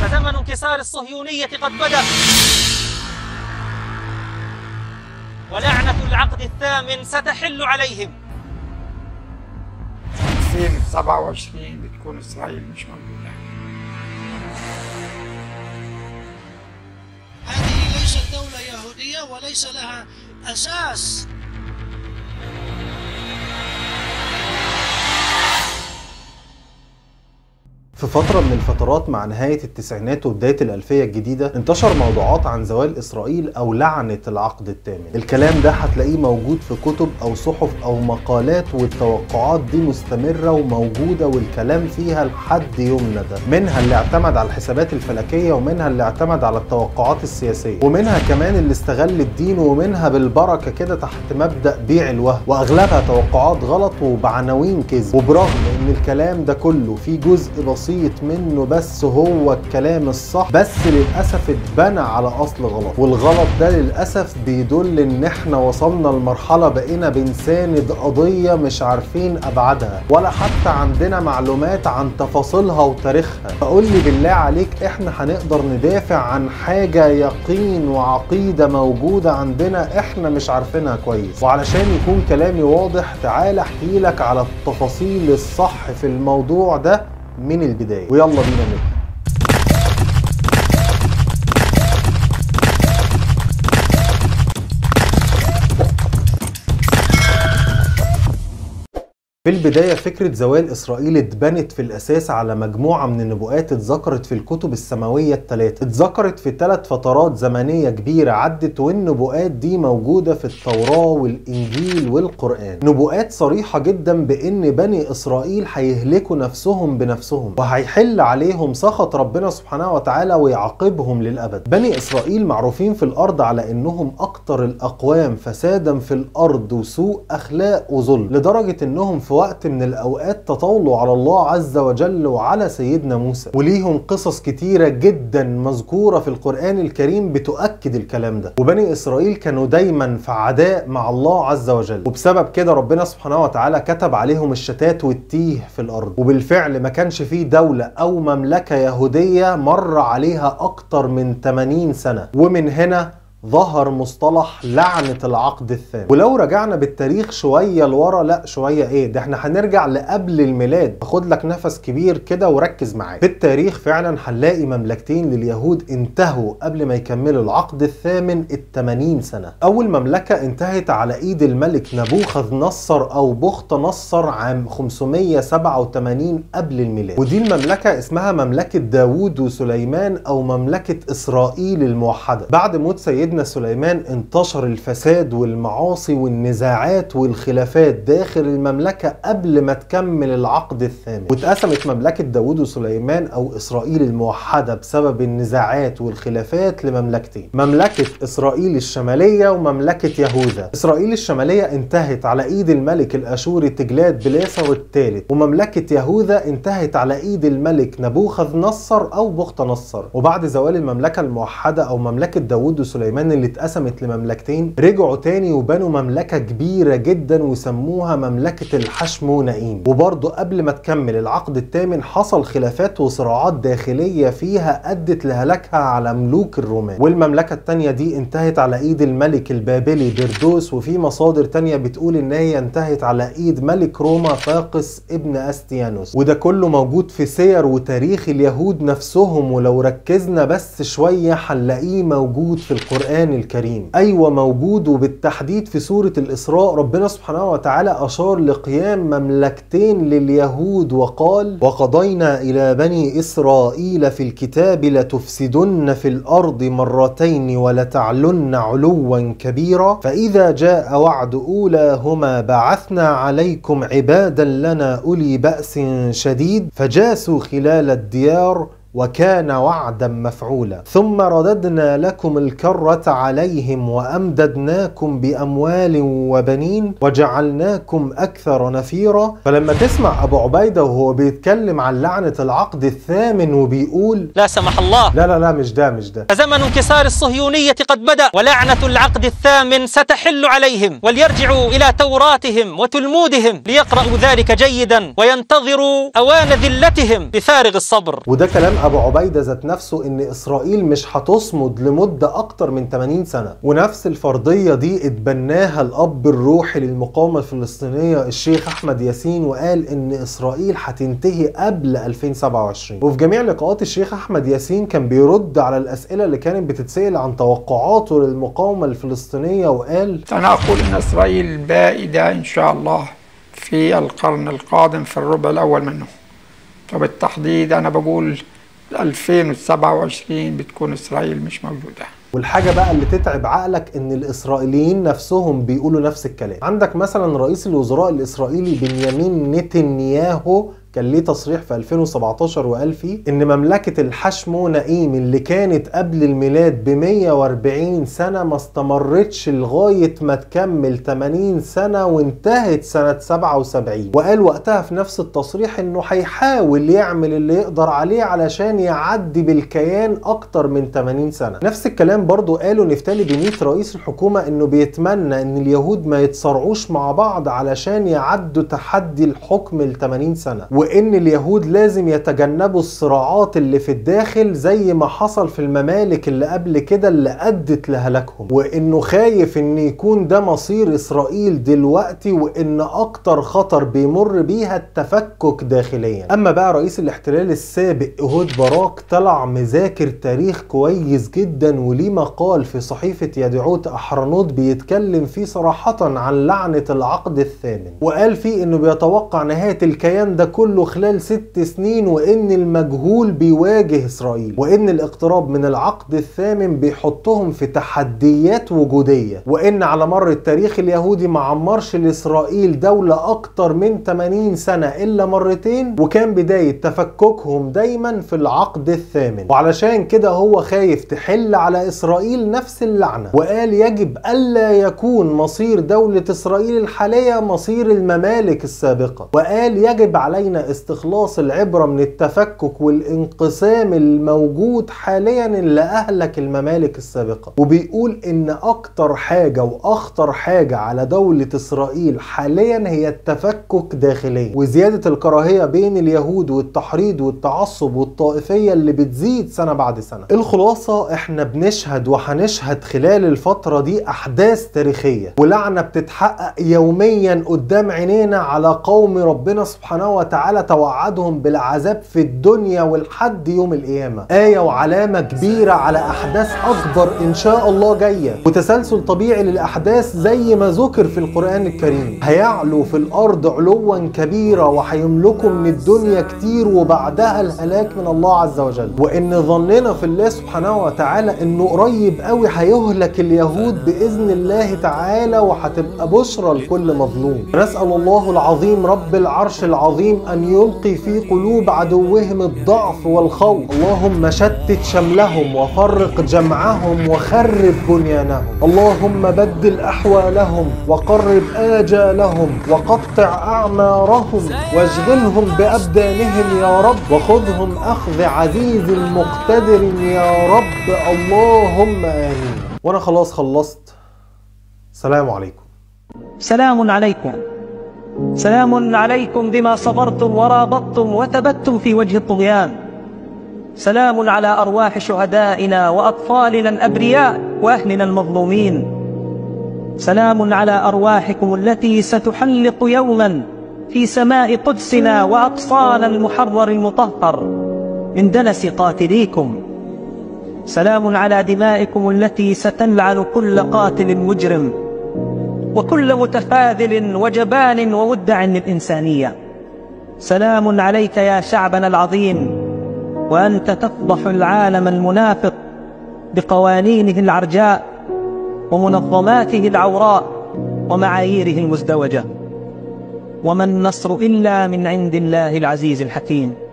فزمن انكسار الصهيونية قد بدأ ولعنة العقد الثامن ستحل عليهم 2027 بتكون اسرائيل مش موجوده هذه ليست دولة يهودية وليس لها أساس في فترة من الفترات مع نهاية التسعينات وبداية الألفية الجديدة انتشر موضوعات عن زوال إسرائيل أو لعنة العقد الثامن الكلام ده هتلاقيه موجود في كتب أو صحف أو مقالات والتوقعات دي مستمرة وموجودة والكلام فيها لحد يومنا ده منها اللي اعتمد على الحسابات الفلكية ومنها اللي اعتمد على التوقعات السياسية ومنها كمان اللي استغل الدين ومنها بالبركة كده تحت مبدأ بيع الوهم وأغلبها توقعات غلط وبعناوين كذب وبرغم إن الكلام ده كله فيه جزء بسيط منه بس هو الكلام الصح بس للأسف اتبنى على أصل غلط والغلط ده للأسف بيدل إن إحنا وصلنا لمرحلة بقينا بنساند قضية مش عارفين أبعادها ولا حتى عندنا معلومات عن تفاصيلها وتاريخها فقول لي بالله عليك إحنا هنقدر ندافع عن حاجة يقين وعقيدة موجودة عندنا إحنا مش عارفينها كويس وعلشان يكون كلامي واضح تعال أحكي لك على التفاصيل الصح في الموضوع ده من البداية ويلا بينا نبدأ في البداية فكرة زوال إسرائيل اتبنت في الأساس على مجموعة من النبوءات اتذكرت في الكتب السماوية الثلاثة اتذكرت في ثلاث فترات زمنية كبيرة عدت والنبوءات دي موجودة في التوراة والإنجيل والقرآن نبوءات صريحة جدا بأن بني إسرائيل هيهلكوا نفسهم بنفسهم وهيحل عليهم سخط ربنا سبحانه وتعالى ويعاقبهم للأبد بني إسرائيل معروفين في الأرض على أنهم أكتر الأقوام فسادا في الأرض وسوء أخلاق وظلم لدرجة أنهم في وقت من الأوقات تطاولوا على الله عز وجل وعلى سيدنا موسى وليهم قصص كتيرة جدا مذكورة في القرآن الكريم بتؤكد الكلام ده وبني إسرائيل كانوا دايما في عداء مع الله عز وجل وبسبب كده ربنا سبحانه وتعالى كتب عليهم الشتات والتيه في الأرض وبالفعل ما كانش فيه دولة أو مملكة يهودية مر عليها أكتر من 80 سنة ومن هنا ظهر مصطلح لعنة العقد الثاني ولو رجعنا بالتاريخ شوية لورا لا شوية ايه ده احنا هنرجع لقبل الميلاد خد لك نفس كبير كده وركز معايا في التاريخ فعلا هنلاقي مملكتين لليهود انتهوا قبل ما يكملوا العقد الثامن ال 80 سنة اول مملكة انتهت على ايد الملك نبوخذ نصر او بخت نصر عام 587 قبل الميلاد ودي المملكة اسمها مملكة داوود وسليمان او مملكة اسرائيل الموحدة بعد موت سيدنا سيدنا سليمان انتشر الفساد والمعاصي والنزاعات والخلافات داخل المملكة قبل ما تكمل العقد الثامن واتقسمت مملكة داوود وسليمان أو إسرائيل الموحدة بسبب النزاعات والخلافات لمملكتين مملكة إسرائيل الشمالية ومملكة يهوذا إسرائيل الشمالية انتهت على إيد الملك الأشوري تجلاد بليسر الثالث ومملكة يهوذا انتهت على إيد الملك نبوخذ نصر أو بخت نصر وبعد زوال المملكة الموحدة أو مملكة داوود وسليمان سليمان اللي اتقسمت لمملكتين رجعوا تاني وبنوا مملكة كبيرة جدا وسموها مملكة الحشمونائيين وبرضه قبل ما تكمل العقد الثامن حصل خلافات وصراعات داخلية فيها أدت لهلاكها على ملوك الرومان والمملكة التانية دي انتهت على ايد الملك البابلي بردوس وفي مصادر تانية بتقول ان هي انتهت على ايد ملك روما فاقس ابن استيانوس وده كله موجود في سير وتاريخ اليهود نفسهم ولو ركزنا بس شوية هنلاقيه موجود في القرآن القرآن الكريم أيوة موجود وبالتحديد في سورة الإسراء ربنا سبحانه وتعالى أشار لقيام مملكتين لليهود وقال وقضينا إلى بني إسرائيل في الكتاب لتفسدن في الأرض مرتين ولتعلن علوا كبيرا فإذا جاء وعد أولاهما بعثنا عليكم عبادا لنا أولي بأس شديد فجاسوا خلال الديار وكان وعدا مفعولا ثم رددنا لكم الكرة عليهم وأمددناكم بأموال وبنين وجعلناكم أكثر نفيرا فلما تسمع أبو عبيدة وهو بيتكلم عن لعنة العقد الثامن وبيقول لا سمح الله لا لا لا مش ده مش ده فزمن انكسار الصهيونية قد بدأ ولعنة العقد الثامن ستحل عليهم وليرجعوا إلى توراتهم وتلمودهم ليقرأوا ذلك جيدا وينتظروا أوان ذلتهم بفارغ الصبر وده كلام ابو عبيده ذات نفسه ان اسرائيل مش هتصمد لمده اكتر من 80 سنه ونفس الفرضيه دي اتبناها الاب الروحي للمقاومه الفلسطينيه الشيخ احمد ياسين وقال ان اسرائيل هتنتهي قبل 2027 وفي جميع لقاءات الشيخ احمد ياسين كان بيرد على الاسئله اللي كانت بتتسال عن توقعاته للمقاومه الفلسطينيه وقال أنا أقول أن إسرائيل بائدة إن شاء الله في القرن القادم في الربع الأول منه وبالتحديد أنا بقول 2027 بتكون إسرائيل مش موجودة والحاجة بقى اللي تتعب عقلك ان الاسرائيليين نفسهم بيقولوا نفس الكلام عندك مثلا رئيس الوزراء الاسرائيلي بنيامين نتنياهو كان ليه تصريح في 2017 وقال فيه ان مملكة الحشمونائيم اللي كانت قبل الميلاد ب 140 سنة ما استمرتش لغاية ما تكمل 80 سنة وانتهت سنة 77 وقال وقتها في نفس التصريح انه هيحاول يعمل اللي يقدر عليه علشان يعدي بالكيان اكتر من 80 سنة نفس الكلام برضو قاله نفتالي بنيت رئيس الحكومة انه بيتمنى ان اليهود ما يتصارعوش مع بعض علشان يعدوا تحدي الحكم ل 80 سنة وان اليهود لازم يتجنبوا الصراعات اللي في الداخل زي ما حصل في الممالك اللي قبل كده اللي ادت لهلاكهم وانه خايف ان يكون ده مصير اسرائيل دلوقتي وان اكتر خطر بيمر بيها التفكك داخليا اما بقى رئيس الاحتلال السابق ايهود باراك طلع مذاكر تاريخ كويس جدا وليه مقال في صحيفة يدعوت احرنوت بيتكلم فيه صراحة عن لعنة العقد الثامن وقال فيه انه بيتوقع نهاية الكيان ده كله خلال ست سنين وان المجهول بيواجه اسرائيل وان الاقتراب من العقد الثامن بيحطهم في تحديات وجودية وان على مر التاريخ اليهودي ما عمرش لاسرائيل دولة اكتر من 80 سنة الا مرتين وكان بداية تفككهم دايما في العقد الثامن وعلشان كده هو خايف تحل على اسرائيل نفس اللعنة وقال يجب الا يكون مصير دولة اسرائيل الحالية مصير الممالك السابقة وقال يجب علينا استخلاص العبرة من التفكك والانقسام الموجود حاليا اللي أهلك الممالك السابقة وبيقول إن أكتر حاجة وأخطر حاجة على دولة إسرائيل حاليا هي التفكك داخليا وزيادة الكراهية بين اليهود والتحريض والتعصب والطائفية اللي بتزيد سنة بعد سنة الخلاصة احنا بنشهد وهنشهد خلال الفترة دي أحداث تاريخية ولعنة بتتحقق يوميا قدام عينينا على قوم ربنا سبحانه وتعالى توعدهم بالعذاب في الدنيا ولحد يوم القيامة آية وعلامة كبيرة على أحداث أكبر إن شاء الله جاية وتسلسل طبيعي للأحداث زي ما ذكر في القرآن الكريم هيعلو في الأرض علوا كبيرا وهيملكوا من الدنيا كتير وبعدها الهلاك من الله عز وجل وإن ظننا في الله سبحانه وتعالى إنه قريب قوي هيهلك اليهود بإذن الله تعالى وهتبقى بشرى لكل مظلوم نسأل الله العظيم رب العرش العظيم أن يلقي في قلوب عدوهم الضعف والخوف اللهم شتت شملهم وفرق جمعهم وخرب بنيانهم اللهم بدل أحوالهم وقرب آجالهم وقطع أعمارهم واشغلهم بأبدانهم يا رب وخذهم أخذ عزيز مقتدر يا رب اللهم آمين وأنا خلاص خلصت سلام عليكم سلام عليكم سلام عليكم بما صبرتم ورابطتم وثبتم في وجه الطغيان سلام على أرواح شهدائنا وأطفالنا الأبرياء وأهلنا المظلومين سلام على أرواحكم التي ستحلق يوما في سماء قدسنا وأقصانا المحرر المطهر من دنس قاتليكم سلام على دمائكم التي ستلعن كل قاتل مجرم وكل متفاذل وجبان وودع للإنسانية سلام عليك يا شعبنا العظيم وأنت تفضح العالم المنافق بقوانينه العرجاء ومنظماته العوراء ومعاييره المزدوجة وما النصر إلا من عند الله العزيز الحكيم